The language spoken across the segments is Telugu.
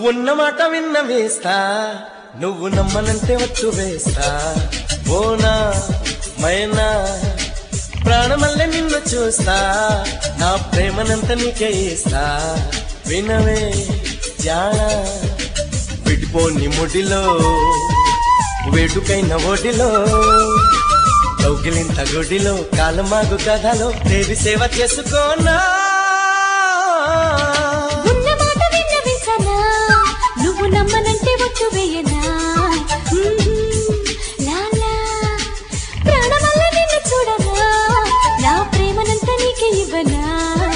ఉన్న మాట విన్న వేస్తా నువ్వు నమ్మనంటే వచ్చు వేస్తా ఓనా మైనా ప్రాణమల్లే నిన్ను చూస్తా నా ప్రేమనంత నీకే ఇస్తా వినవే జాడా విడిపోని ముడిలో వేడుకైన ఒడిలో కౌగిలింత గుడిలో కాలమాగు కథలో దేవి సేవ చేసుకోనా ఉన్న మాట విన్న విసనా నువ్వు నమ్మనంటే ఒట్టు వేయనా లాలా ప్రాణమల్ల నిన్ను చూడనా నా ప్రేమనంత నీకే ఇవ్వనా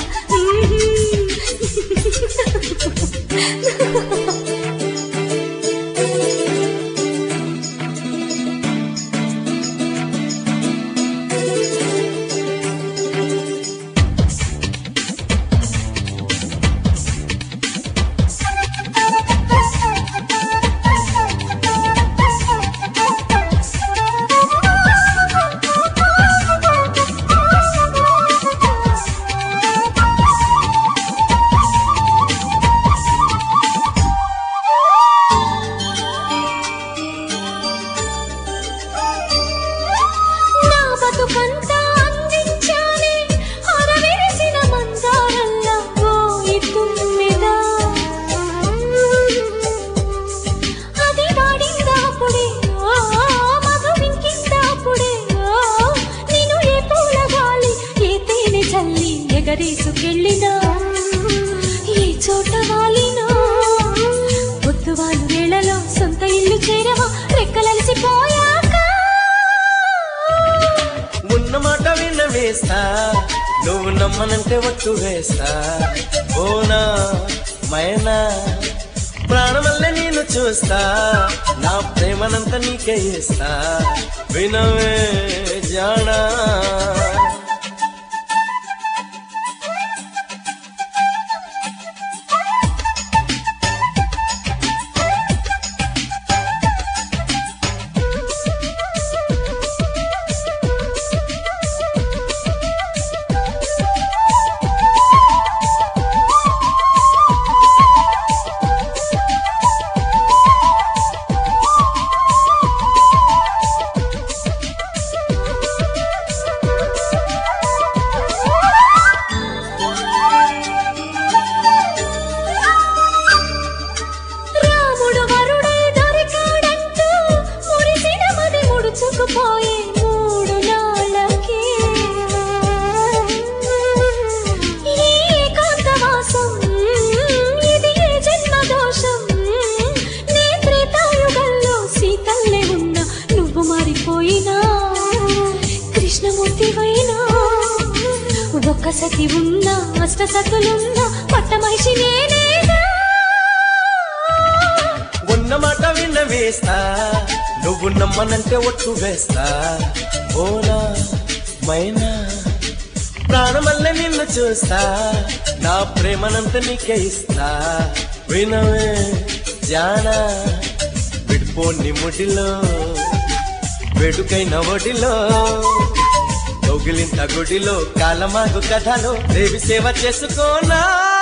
నా బతుకంతా అందించాలి అరవిరిసిన మందారల్లా ఓ ఇతుమ్మెదా అది వాడిందాపుడే ఓ మగవింకిందాపుడే ఓ నేను ఏ పూల గాలి ఏ తేనె చల్లి ఎగరేసుకెళ్ళినా ఏ చోట వాలినా పొద్దువాలు వేళలో సొంత ఇల్లు చేరవా రెక్కలలిసిపోయాక ఉన్న మాట విన్న వేస్తా నువ్వు నమ్మనంటే ఒట్టు వేస్తా ఓనా మైనా ప్రాణమల్లే నేను చూస్తా నా ప్రేమనంత నీకే ఇస్తా వినవే జానా రాముడు వరుడై దొరికాడంటూ మురిసిన మది ముడుచుకుపోయే మూడు నాళ్ళకే ఈ ఏకాంతవాసం ఇది ఏ జన్మ దోషం నే త్రేతాయుగంలో సీతల్లే ఉన్న నువ్వు మారిపోయినా కృష్ణమూర్తివైనా ఒక్క సతి ఉన్నా అష్ట సతులున్నా పట్ట మహిషి నేనేగా ఉన్న మాట విన్న వేస్తా నువ్వు నమ్మనంటే ఒట్టు వేస్తా ఓనా మైనా ప్రాణమల్లే నిన్ను చూస్తా నా ప్రేమనంత నీకే ఇస్తా వినవే జానా విడిపోని ముడిలో వేడుకైన ఒడిలో కౌగిలింత గుడిలో కాలమాగు కథలో దేవి సేవ చేసుకోనా